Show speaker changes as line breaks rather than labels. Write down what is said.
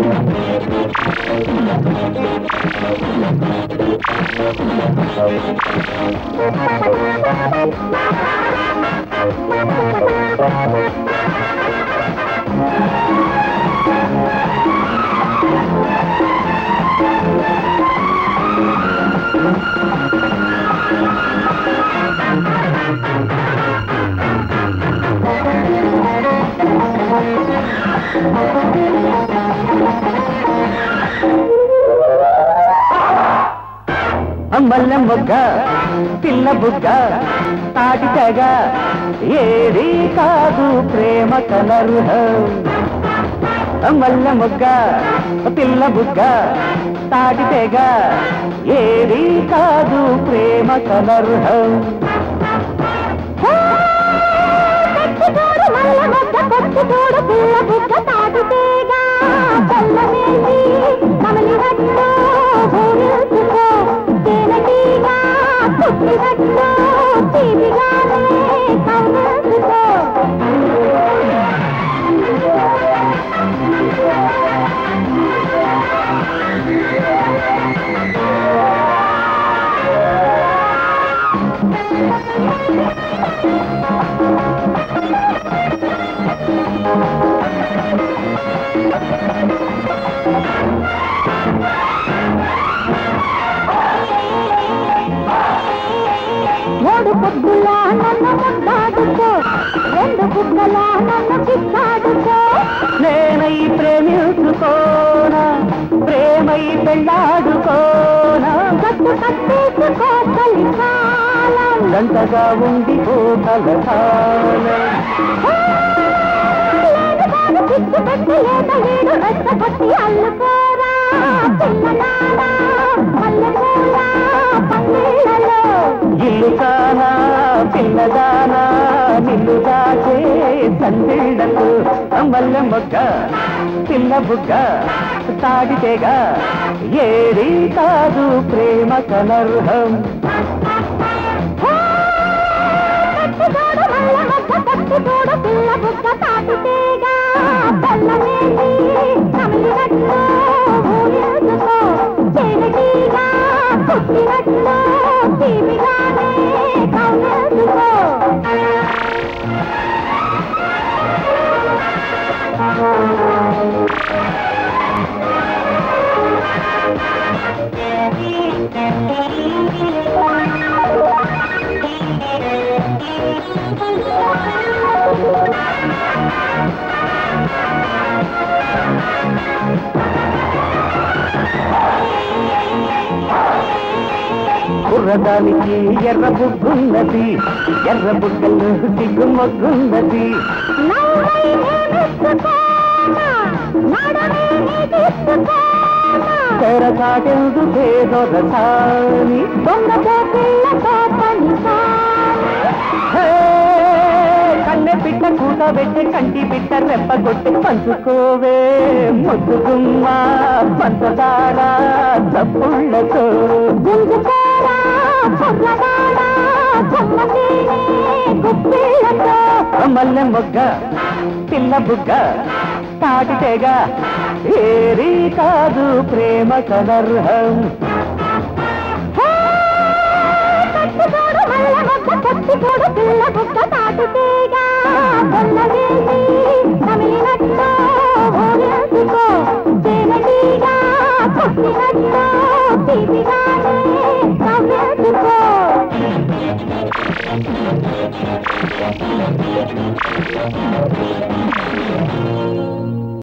మల్ల మొగ్గ పిల్ల బుగ్గ తాటి తెగ ఏది కాదు ప్రేమ కలర్హం మల్ల మొగ్గ పిల్ల బుగ్గ తాటి తెగ ఏది కాదు ప్రేమ కలర్హం
పచ్చితోడు మల్ల మొగ్గ పచ్చితోడు పిల్ల బుగ్గ తాటితేగా పొల్లమేసి కమలినట్టు ఊరేసుకో తేనెటీగా పుట్టినట్టు తీపిగానే కవ్వేసుకో మూడు పొద్దులా నన్ను ముద్దాడుకో రెండు బుగ్గలా నన్ను కిక్కాడుకో
నేనై ప్రేమించుకోనా ప్రేమై పెళ్ళాడుకోనా
గట్టు కట్టేసుకో కలికాలం
గంటగా ఉండి ఓ కలకాలం
లేదుగాను పిచ్చి పెట్టి లేత ఏడు రెచ్చ పట్టి అల్లుకోరా చిన్నదానా మల్లెపూల పందిళ్ళలో
ఇల్లు కానా పిల్లదానా నిన్ను దాచే సందిళ్ళకు మల్ల మొగ్గ పిల్ల బుగ్గ తాడితేగా ఏది కాదు ప్రేమ కలర్హం
పచ్చితోడు మల్ల మొగ్గ పచ్చితోడు పిల్ల బుగ్గ తాటితేగా బెల్లమేసి కమిలినట్లు ఊరేసుకో చేనటీగా పుట్టినట్లు తీపిగానే కవ్వేసుకో
కుర్రదానికి ఎర్ర బుగ్గున్నది ఎర్ర బుగ్గలు సిగ్గు మొగ్గున్నది
నవ్వై నేనెత్తుకోనా, నడవే నీకిచ్చుకోనా.
తెరచాటెందుకే దొరసాని
దొంగతో పిల్లతో పనిసాని.
హే, కన్నె పిట్ట కూత పెట్టి కంటి పిట్ట రెప్ప కొట్టి పంచుకోవే ముద్దుగుమ్మ పంచదార చప్పుళ్ళతో
గుంజుకోరా, కుర్రదాడా, కొమ్మతేనే గుప్పిళ్ళతో.
మల్లె మొగ్గ పిల్ల బుగ్గ తాటితేగా ఏది కాదు ప్రేమ కలర్హం
హే, పచ్చితోడు మల్ల మొగ్గ, పచ్చితోడు పిల్ల బుగ్గ తాటితీగా. బొల్లవేసి కమిలినట్టు ఊరేసుకో. తేనెటీగా పుట్టినట్టు తీపిగానే కవ్వేసుకో